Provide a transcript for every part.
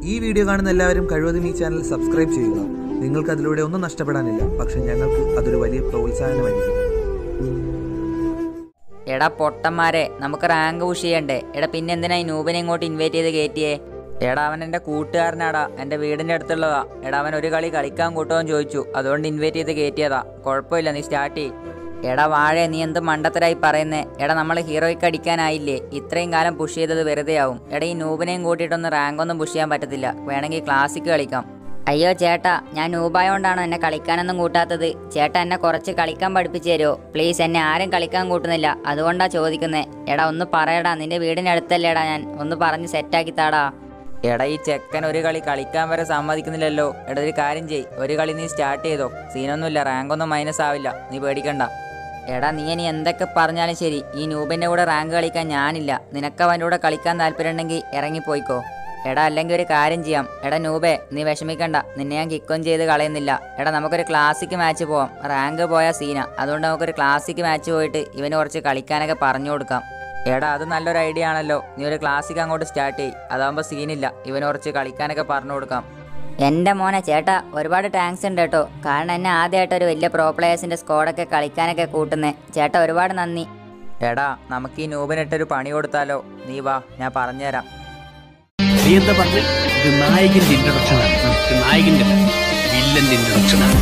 ഈ വീഡിയോ കാണുന്ന എല്ലാവരും കഴിവതും ഈ ചാനൽ സബ്സ്ക്രൈബ് ചെയ്യുക നിങ്ങൾക്ക് അതിലൂടെ ഒന്നും നഷ്ടപ്പെടാനില്ല പക്ഷെ ഞങ്ങൾക്ക് അതൊരു വലിയ പ്രോത്സാഹനമായിരിക്കും എടാ പൊട്ടന്മാരെ നമുക്ക് റാങ്ക് പുഷ് ചെയ്യണ്ടേ എടാ പിന്നെ എന്തിനാ ഈ നൂബിനെ ഇങ്ങോട്ട് ഇൻവൈറ്റ് ചെയ്ത് കയറ്റിയേ എടാ അവൻ എൻ്റെ കൂട്ടുകാരനാടാ എൻ്റെ വീടിൻ്റെ അടുത്തുള്ളതാ എടാ അവൻ ഒരു കളി കളിക്കാൻ കൂട്ടുമെന്ന് ചോദിച്ചു അതുകൊണ്ട് ഇൻവൈറ്റ് ചെയ്ത് കയറ്റിയതാ കുഴപ്പമില്ല നീ സ്റ്റാർട്ട് ചെയ് എടാ വാഴ നീ എന്ത് മണ്ടത്തരായി പറയുന്നേ എടാ നമ്മൾ ഹീറോയ്ക്ക് അടിക്കാനായില്ലേ ഇത്രയും കാലം പുഷ് ചെയ്തത് വെറുതെ ആവും എടാ ഈ നൂബിനെയും കൂട്ടിയിട്ടൊന്ന് റാങ്ക് ഒന്നും പുഷ് ചെയ്യാൻ പറ്റത്തില്ല വേണമെങ്കിൽ ക്ലാസിക്ക് കളിക്കാം അയ്യോ ചേട്ടാ ഞാൻ നൂബായോണ്ടാണോ എന്നെ കളിക്കാനൊന്നും കൂട്ടാത്തത് ചേട്ടാ എന്നെ കുറച്ച് കളിക്കാൻ പഠിപ്പിച്ചു തരുമോ പ്ലീസ് എന്നെ ആരും കളിക്കാൻ കൂട്ടുന്നില്ല അതുകൊണ്ടാ ചോദിക്കുന്നേ എടാ ഒന്ന് പറയടാ നിന്റെ വീടിനടുത്തല്ലേടാ ഞാൻ ഒന്ന് പറഞ്ഞ് സെറ്റാക്കി താടാ എടാ ഈ ചെക്കൻ ഒരു കളി കളിക്കാൻ വരെ സമ്മതിക്കുന്നില്ലല്ലോ എടാ ഒരു കാര്യം ചെയ് ഒരു കളി നീ സ്റ്റാർട്ട് ചെയ്തോ സീനൊന്നുമില്ല റാങ്ക് ഒന്നും മൈനസ് ആവില്ല നീ പേടിക്കണ്ട എടാ നീ ഇനി എന്തൊക്കെ പറഞ്ഞാലും ശരി ഈ നൂബിന്റെ കൂടെ റാങ്ക് കളിക്കാൻ ഞാനില്ല നിനക്ക് അവൻ്റെ കൂടെ കളിക്കാൻ താല്പര്യമുണ്ടെങ്കിൽ ഇറങ്ങിപ്പോയിക്കോ എടാ അല്ലെങ്കിൽ ഒരു കാര്യം ചെയ്യാം എടാ നൂബേ നീ വിഷമിക്കണ്ട നിന്നെ ഞാൻ കിക്കൊന്നും ചെയ്ത് കളയുന്നില്ല എടാ നമുക്കൊരു ക്ലാസിക് മാച്ച് പോവാം റാങ്ക് പോയ സീന അതുകൊണ്ട് നമുക്കൊരു ക്ലാസിക് മാച്ച് പോയിട്ട് ഇവന് കുറച്ച് കളിക്കാനൊക്കെ പറഞ്ഞു കൊടുക്കാം എടാ അത് നല്ലൊരു ഐഡിയ ആണല്ലോ നീ ഒരു ക്ലാസിക് അങ്ങോട്ട് സ്റ്റാർട്ട് ചെയ്യ് അതാകുമ്പോൾ സീനില്ല ഇവന് കുറച്ച് കളിക്കാനൊക്കെ പറഞ്ഞു കൊടുക്കാം എൻ്റെ മോനെ ചേട്ടാ ഒരുപാട് താങ്ക്സ് ഉണ്ട് കേട്ടോ കാരണം എന്നെ ആദ്യമായിട്ട് ഒരു വലിയ പ്രോ പ്ലേയേഴ്സിൻ്റെ സ്ക്വാഡൊക്കെ കളിക്കാനൊക്കെ കൂട്ടുന്നേ ചേട്ടാ ഒരുപാട് നന്ദി എടാ നമുക്ക് ഈ നൂബിനിട്ടൊരു പണി കൊടുത്താലോ നീ വാ ഞാൻ പറഞ്ഞുതരാം നീ എന്താ പറഞ്ഞ ഇത് നായകന്റെ ഇൻട്രൊഡക്ഷൻ ആണ് ഇത് നായകന്റെ അല്ല, വില്ലന്റെ ഇൻട്രൊഡക്ഷൻ ആണ്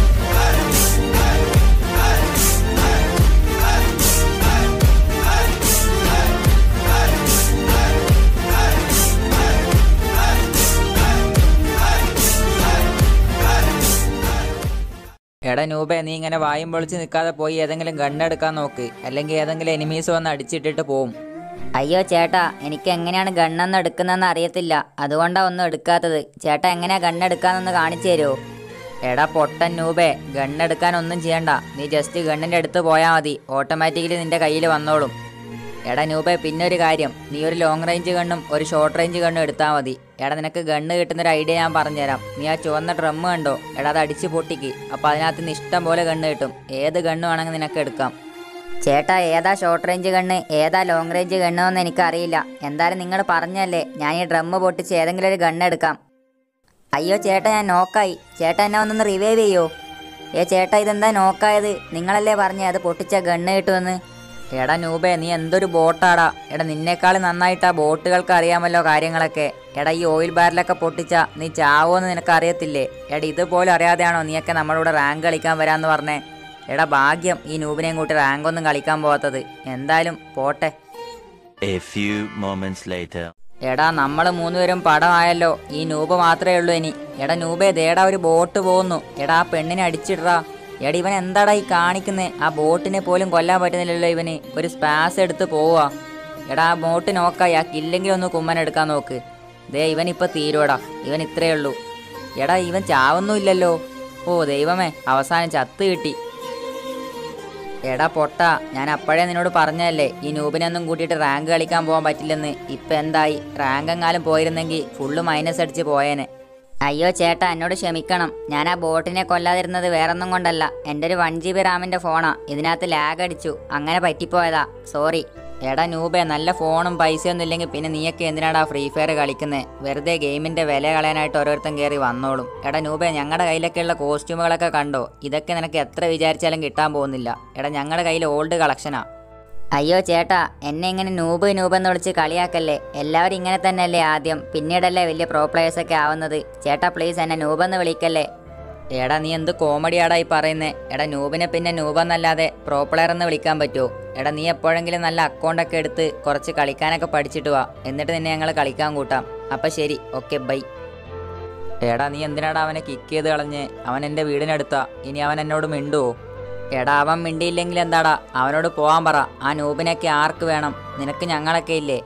എടാ നൂബെ നീ ഇങ്ങനെ വായും പൊളിച്ച് നിൽക്കാതെ പോയി ഏതെങ്കിലും ഗണ്ണെടുക്കാൻ നോക്ക് അല്ലെങ്കിൽ ഏതെങ്കിലും എനിമീസ് വന്ന് അടിച്ചിട്ടിട്ട് പോവും അയ്യോ ചേട്ടാ എനിക്ക് എങ്ങനെയാണ് ഗണ്ണെന്ന് എടുക്കുന്നതെന്ന് അറിയത്തില്ല അതുകൊണ്ടാ ഒന്നും എടുക്കാത്തത് ചേട്ടാ എങ്ങനെയാ ഗണ്ണെടുക്കാന്നൊന്ന് കാണിച്ചു തരുമോ എടാ പൊട്ടൻ നൂബെ ഗണ്ണെടുക്കാൻ ഒന്നും ചെയ്യണ്ട നീ ജസ്റ്റ് ഗണ്ണിൻ്റെ അടുത്ത് പോയാൽ മതി ഓട്ടോമാറ്റിക്കലി നിന്റെ കയ്യിൽ വന്നോളും എടാ നൂബെ പിന്നെ ഒരു കാര്യം നീ ഒരു ലോങ് റേഞ്ച് ഗണ്ണും ഒരു ഷോർട്ട് റേഞ്ച് ഗണ്ണും എടുത്താൽ മതി എടാ നിനക്ക് ഗണ്ണ് കിട്ടുന്ന ഒരു ഐഡിയ ഞാൻ പറഞ്ഞുതരാം നീ ആ ചുവന്ന ഡ്രം കണ്ടോ എടാ അത് അടിച്ച് പൊട്ടിക്ക് അപ്പോൾ അതിനകത്ത് നിന്ന് ഇഷ്ടം പോലെ ഗണ്ണ് കിട്ടും ഏത് ഗണ്ണ് വേണമെങ്കിൽ നിനക്ക് എടുക്കാം ചേട്ടാ ഏതാ ഷോർട്ട് റേഞ്ച് ഗണ്ണ് ഏതാ ലോങ് റേഞ്ച് ഗണ്ണ് എന്ന് എനിക്കറിയില്ല എന്തായാലും നിങ്ങൾ പറഞ്ഞല്ലേ ഞാൻ ഈ ഡ്രം പൊട്ടിച്ച് ഏതെങ്കിലും ഒരു ഗണ്ണ് എടുക്കാം അയ്യോ ചേട്ടാ ഞാൻ നോക്കായി ചേട്ടാ എന്നെ ഒന്നൊന്ന് റിവൈവ് ചെയ്യോ ഏ ചേട്ടാ ഇതെന്താ നോക്കായത് നിങ്ങളല്ലേ പറഞ്ഞേ അത് പൊട്ടിച്ച ഗണ്ണ് കിട്ടുമെന്ന് എടാ നൂബേ നീ എന്തൊരു ബോട്ടാടാ എടാ നിന്നേക്കാൾ നന്നായിട്ട് ആ ബോട്ടുകൾക്ക് അറിയാമല്ലോ കാര്യങ്ങളൊക്കെ എടാ ഈ ഓയിൽ ബാരലൊക്കെ പൊട്ടിച്ച നീ ചാവോന്ന് നിനക്ക് അറിയത്തില്ലേ എടാ ഇതുപോലും അറിയാതെയാണോ നീയൊക്കെ നമ്മളോട് റാങ്ക് കളിക്കാൻ വരാന്ന് പറഞ്ഞേ എടാ ഭാഗ്യം ഈ നൂബിനെയും കൂട്ടി റാങ്ക് ഒന്നും കളിക്കാൻ പോകാത്തത് എന്തായാലും പോട്ടെ A few moments later. എടാ നമ്മൾ മൂന്നുപേരും പടമായല്ലോ ഈ നൂബ് മാത്രമേ ഉള്ളൂ ഇനി എടാ നൂബേ ദേടാ ഒരു ബോട്ട് പോകുന്നു എടാ ആ പെണ്ണിനെ അടിച്ചിടറാ എടാ ഇവൻ എന്താടാ ഈ കാണിക്കുന്നേ ആ ബോട്ടിനെ പോലും കൊല്ലാൻ പറ്റുന്നില്ലല്ലോ ഇവന് ഒരു സ്പാസ് എടുത്ത് പോവാ എടാ ആ ബോട്ട് നോക്കായി ആ കില്ലെങ്കിലും ഒന്ന് കുമ്മൻ എടുക്കാൻ നോക്ക് ദേ ഇവൻ ഇപ്പൊ തീരുവടാ ഇവൻ ഇത്രയേ ഉള്ളൂ എടാ ഇവൻ ചാവുന്നുമില്ലല്ലോ ഓ ദൈവമേ അവസാനം ചത്ത് കിട്ടി എടാ പൊട്ട ഞാൻ അപ്പോഴേ നിന്നോട് പറഞ്ഞതല്ലേ ഈ നൂബിനൊന്നും കൂട്ടിയിട്ട് റാങ്ക് കളിക്കാൻ പോകാൻ പറ്റില്ലെന്ന് ഇപ്പം എന്തായി റാങ്ക് എങ്ങാലും പോയിരുന്നെങ്കിൽ ഫുള്ള് മൈനസ് അടിച്ച് പോയേനെ അയ്യോ ചേട്ടാ എന്നോട് ക്ഷമിക്കണം ഞാൻ ആ ബോട്ടിനെ കൊല്ലാതിരുന്നത് വേറൊന്നും കൊണ്ടല്ല എൻ്റെ ഒരു വൺ ജി ബി റാമിൻ്റെ ഫോണാ ഇതിനകത്ത് ലാഗ് അടിച്ചു അങ്ങനെ പറ്റിപ്പോയതാ സോറി എടാ നൂബെ നല്ല ഫോണും പൈസയൊന്നും ഇല്ലെങ്കിൽ പിന്നെ നീയൊക്കെ എന്തിനാടാ ഫ്രീ ഫയർ കളിക്കുന്നത് വെറുതെ ഗെയിമിൻ്റെ വില കളയാനായിട്ട് ഓരോരുത്തൻ കയറി വന്നോളും എടാ നൂബെ ഞങ്ങളുടെ കയ്യിലൊക്കെയുള്ള കോസ്റ്റ്യൂമുകളൊക്കെ കണ്ടോ ഇതൊക്കെ നിനക്ക് എത്ര വിചാരിച്ചാലും കിട്ടാൻ പോകുന്നില്ല എടാ ഞങ്ങളുടെ കയ്യിൽ ഓൾഡ് കളക്ഷനാ അയ്യോ ചേട്ടാ എന്നെ ഇങ്ങനെ നൂബ് നൂബ് എന്ന് വിളിച്ച് കളിയാക്കല്ലേ എല്ലാവരും ഇങ്ങനെ തന്നെയല്ലേ ആദ്യം പിന്നീടല്ലേ വലിയ പ്രോ പ്ലേയേഴ്സ് ഒക്കെ ആവുന്നത് ചേട്ടാ പ്ലീസ് എന്നെ നൂബെന്ന് വിളിക്കല്ലേ എടാ നീ എന്ത് കോമഡിയാടാ ഈ പറയുന്നേ എടാ നൂബിനെ പിന്നെ നൂബെന്നല്ലാതെ പ്രോ പ്ലെയർ എന്ന് വിളിക്കാൻ പറ്റുമോ എടാ നീ എപ്പോഴെങ്കിലും നല്ല അക്കൗണ്ടൊക്കെ എടുത്ത് കുറച്ച് കളിക്കാനൊക്കെ പഠിച്ചിട്ട് വാ എന്നിട്ട് നിന്നെ ഞങ്ങൾ കളിക്കാൻ കൂട്ടാം അപ്പം ശരി ഓക്കെ ബൈ എടാ നീ എന്തിനാടാ അവനെ കിക്ക് ചെയ്ത് കളഞ്ഞ് അവൻ എൻ്റെ വീടിനടുത്താ ഇനി അവൻ എന്നോട് മിണ്ടുവോ എടാ അവൻ മിണ്ടിയില്ലെങ്കിൽ എന്താടാ അവനോട് പോവാൻ പറ ആ നൂബിനൊക്കെ ആർക്ക് വേണം നിനക്ക് ഞങ്ങളൊക്കെ ഇല്ലേ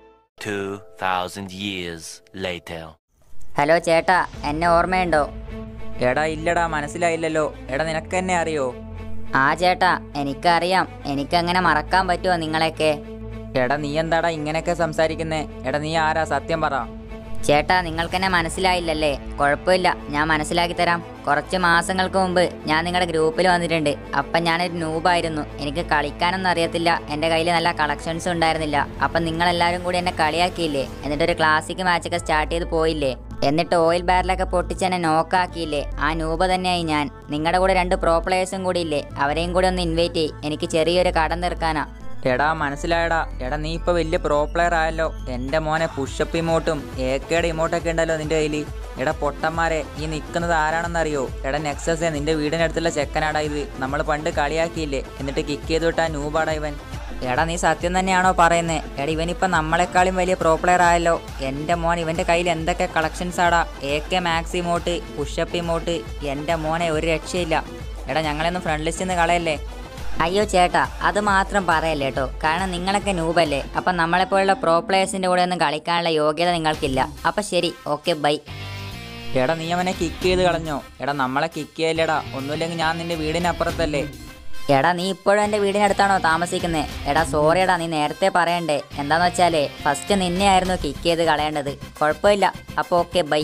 2,000 years later. ഹലോ ചേട്ടാ എന്നെ ഓർമ്മയുണ്ടോ എടാ ഇല്ലടാ മനസ്സിലായില്ലല്ലോ എടാ നിനക്ക് എന്നെ അറിയോ ആ ചേട്ടാ എനിക്കറിയാം എനിക്കങ്ങനെ മറക്കാൻ പറ്റുമോ നിങ്ങളെയൊക്കെ എടാ നീ എന്താടാ ഇങ്ങനെയൊക്കെ സംസാരിക്കുന്നേ എടാ നീ ആരാ സത്യം പറ ചേട്ടാ നിങ്ങൾക്കെന്നെ മനസ്സിലായില്ലല്ലേ കുഴപ്പമില്ല ഞാൻ മനസ്സിലാക്കി തരാം കുറച്ച് മാസങ്ങൾക്ക് മുമ്പ് ഞാൻ നിങ്ങളുടെ ഗ്രൂപ്പിൽ വന്നിട്ടുണ്ട് അപ്പം ഞാനൊരു നൂബായിരുന്നു എനിക്ക് കളിക്കാനൊന്നും അറിയത്തില്ല എൻ്റെ കയ്യിൽ നല്ല കളക്ഷൻസ് ഉണ്ടായിരുന്നില്ല അപ്പം നിങ്ങളെല്ലാവരും കൂടി എന്നെ കളിയാക്കിയില്ലേ എന്നിട്ടൊരു ക്ലാസിക് മാച്ചൊക്കെ സ്റ്റാർട്ട് ചെയ്ത് പോയില്ലേ എന്നിട്ട് ഓയിൽ ബാരലൊക്കെ പൊട്ടിച്ച് എന്നെ നോക്കാക്കിയില്ലേ ആ നൂപ തന്നെയായി ഞാൻ നിങ്ങളുടെ കൂടെ രണ്ട് പ്രോ പ്ലേയേഴ്സും കൂടി ഇല്ലേ അവരെയും കൂടി ഒന്ന് ഇൻവൈറ്റ് ചെയ്യ് എനിക്ക് ചെറിയൊരു കടം തീർക്കാനാ എടാ മനസ്സിലായടാ എടാ നീ ഇപ്പൊ വലിയ പ്രോ പ്ലെയർ ആയല്ലോ എന്റെ മോനെ പുഷപ്പ് ഇമോട്ടും ഏക്കയുടെ ഇമോട്ടൊക്കെ ഉണ്ടല്ലോ നിന്റെ കയ്യിൽ എടാ പൊട്ടന്മാരെ ഈ നിൽക്കുന്നത് ആരാണെന്നറിയോ എടാ നെക്സസേ നിന്റെ വീടിനടുത്തുള്ള ചെക്കനാടാ ഇത് നമ്മൾ പണ്ട് കളിയാക്കിയില്ലേ എന്നിട്ട് കിക്ക് ചെയ്ത് വിട്ടാ നൂബാടാ ഇവൻ എടാ നീ സത്യം തന്നെയാണോ പറയുന്നത് എടാ ഇവനിപ്പം നമ്മളെക്കാളും വലിയ പ്രോ പ്ലെയർ ആയല്ലോ എൻ്റെ മോൻ ഇവൻ്റെ കയ്യിൽ എന്തൊക്കെ കളക്ഷൻസ് ആടാ A K max emote pushup emote എൻ്റെ മോനെ ഒരു രക്ഷയില്ല എടാ ഞങ്ങളൊന്നും ഫ്രണ്ട് ലിസ്റ്റിൽ നിന്ന് കളയല്ലേ അയ്യോ ചേട്ടാ അത് മാത്രം പറയല്ലേ കേട്ടോ കാരണം നിങ്ങളൊക്കെ നൂബല്ലേ അപ്പം നമ്മളെപ്പോലുള്ള പ്രോ പ്ലേയേഴ്സിൻ്റെ കൂടെ ഒന്നും കളിക്കാനുള്ള യോഗ്യത നിങ്ങൾക്കില്ല അപ്പം ശരി ഓക്കെ ബൈ എടാ നീ അവനെ കിക്ക് ചെയ്ത് കളഞ്ഞോ എടാ നമ്മളെ കിക്ക് ചെയ്യല്ലേടാ ഒന്നുമില്ലെങ്കിൽ ഞാൻ നിന്റെ വീടിനപ്പുറത്തല്ലേ എടാ നീ ഇപ്പോഴും എൻ്റെ വീടിനടുത്താണോ താമസിക്കുന്നത് എടാ സോറി എടാ നീ നേരത്തെ പറയണ്ടേ എന്താന്ന് വെച്ചാലേ ഫസ്റ്റ് നിന്നെയായിരുന്നു കിക്ക് ചെയ്ത് കളയേണ്ടത് കുഴപ്പമില്ല അപ്പോൾ ഓക്കെ ബൈ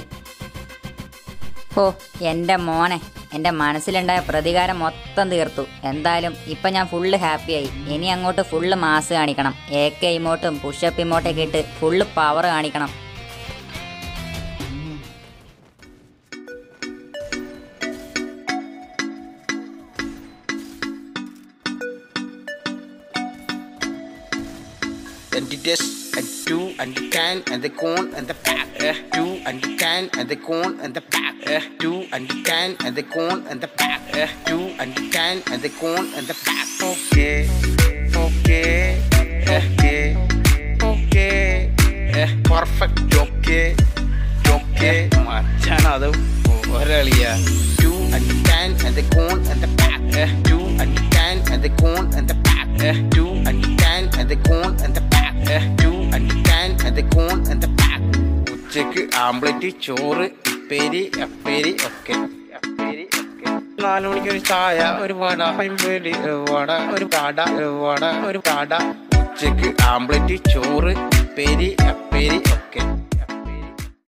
ഓ എൻ്റെ മോനെ എൻ്റെ മനസ്സിലുണ്ടായ പ്രതികാരം മൊത്തം തീർത്തു എന്തായാലും ഇപ്പം ഞാൻ ഫുള്ള് ഹാപ്പിയായി ഇനി അങ്ങോട്ട് ഫുള്ള് മാസ് കാണിക്കണം എ കെ ഇമോട്ടും പുഷപ്പ് ഇമോട്ടൊക്കെ ഇട്ട് ഫുള്ള് പവർ കാണിക്കണം and the this and two and the can and the cone and the pack eh, two and the can and the cone and the pack eh, two and the can and the cone and the pack eh, two and the can and the cone and the pack okay okay okay okay eh, perfect okay okay മച്ചാനത് ഒരളിയ two and the can and the cone and the pack eh, two and the can and the cone and the pack eh, two and the can and the cone and the pack eh, two and the can and the cone and the pack ഉച്ചക്ക് ആംപ്ലേറ്റ് ചോറ് ഉപ്പേരി അപ്പേരി ഒക്കെ അപ്പേരി ഒക്കെ നാലു മണിക്ക് ഒരു ചായ ഒരു വട പൈമ്പേരി വട ഒരു കട വട ഒരു കട ഉച്ചക്ക് ആംപ്ലേറ്റ് ചോറ് ഉപ്പേരി അപ്പേരി ഒക്കെ